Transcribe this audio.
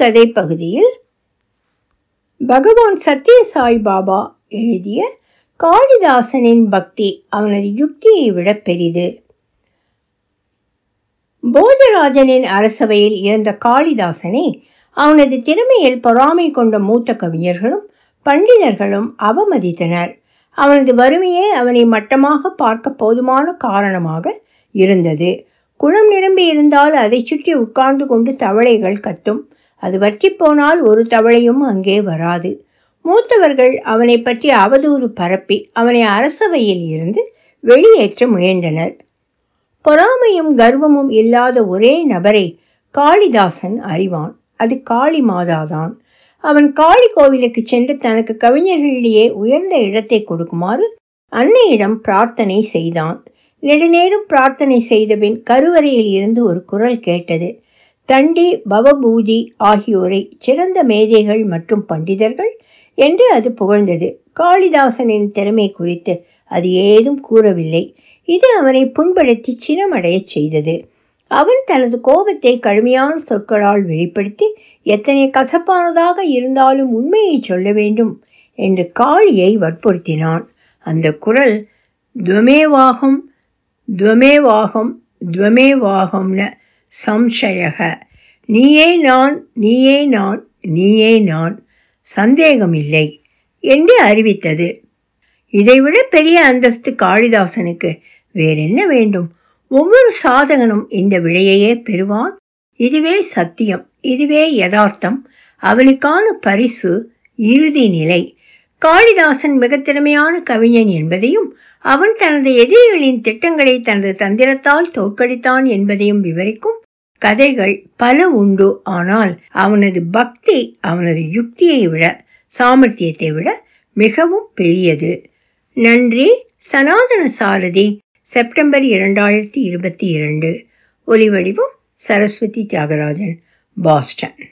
கதை பகுதியில் பகவான் சத்ய சாய் பாபா எழுதிய காளிதாசனின் பக்தி அவனது யுக்தியை விட பெரிது போஜராஜனின் அரசவையில் இருந்த காளிதாசனை அவனது திறமையில் பொறாமை கொண்ட மூத்த கவிஞர்களும் பண்டிதர்களும் அவமதித்தனர் அவனது வறுமையே அவனை மட்டமாக பார்க்க போதுமான காரணமாக இருந்தது குளம் நிரம்பி இருந்தால் அதை சுற்றி உட்கார்ந்து கொண்டு தவளைகள் கத்தும் அது வற்றி போனால் ஒரு தவளையும் அங்கே வராது மூத்தவர்கள் அவனை பற்றி அவதூறு பரப்பி அவனை அரசவையில் இருந்து வெளியேற்ற முயன்றனர் பொறாமையும் கர்வமும் இல்லாத ஒரே நபரை காளிதாசன் அறிவான் அது காளி மாதாதான் அவன் காளி கோவிலுக்கு சென்று தனக்கு கவிஞர்களிலேயே உயர்ந்த இடத்தை கொடுக்குமாறு அன்னையிடம் பிரார்த்தனை செய்தான் நெடுநேரம் பிரார்த்தனை செய்தபின் கருவறையில் இருந்து ஒரு குரல் கேட்டது தண்டி பவபூதி ஆகியோரை சிறந்த மேதைகள் மற்றும் பண்டிதர்கள் என்று அது புகழ்ந்தது காளிதாசனின் திறமை குறித்து அது ஏதும் கூறவில்லை இது அவனை புண்படுத்தி சினமடையச் செய்தது அவன் தனது கோபத்தை கடுமையான சொற்களால் வெளிப்படுத்தி எத்தனை கசப்பானதாக இருந்தாலும் உண்மையை சொல்ல வேண்டும் என்று காளியை வற்புறுத்தினான் அந்த குரல் துவமேவாகம் துவமேவாகம் துவமேவாகம்ன சம்சயக நீயே நான் நீயே நான் நீயே நான் சந்தேகமில்லை என்று அறிவித்தது இதைவிட பெரிய அந்தஸ்து காளிதாசனுக்கு வேறென்ன வேண்டும் ஒவ்வொரு சாதகனும் இந்த விடையையே பெறுவான் இதுவே சத்தியம் இதுவே யதார்த்தம் அவனுக்கான பரிசு இறுதி நிலை காளிதாசன் மிக திறமையான கவிஞன் என்பதையும் அவன் தனது எதிரிகளின் திட்டங்களை தனது தந்திரத்தால் தோற்கடித்தான் என்பதையும் விவரிக்கும் கதைகள் பல உண்டு ஆனால் அவனது பக்தி அவனது யுக்தியை விட சாமர்த்தியத்தை விட மிகவும் பெரியது நன்றி சனாதன சாரதி செப்டம்பர் இரண்டாயிரத்தி இருபத்தி இரண்டு ஒலிவடிவம் சரஸ்வதி தியாகராஜன் பாஸ்டன்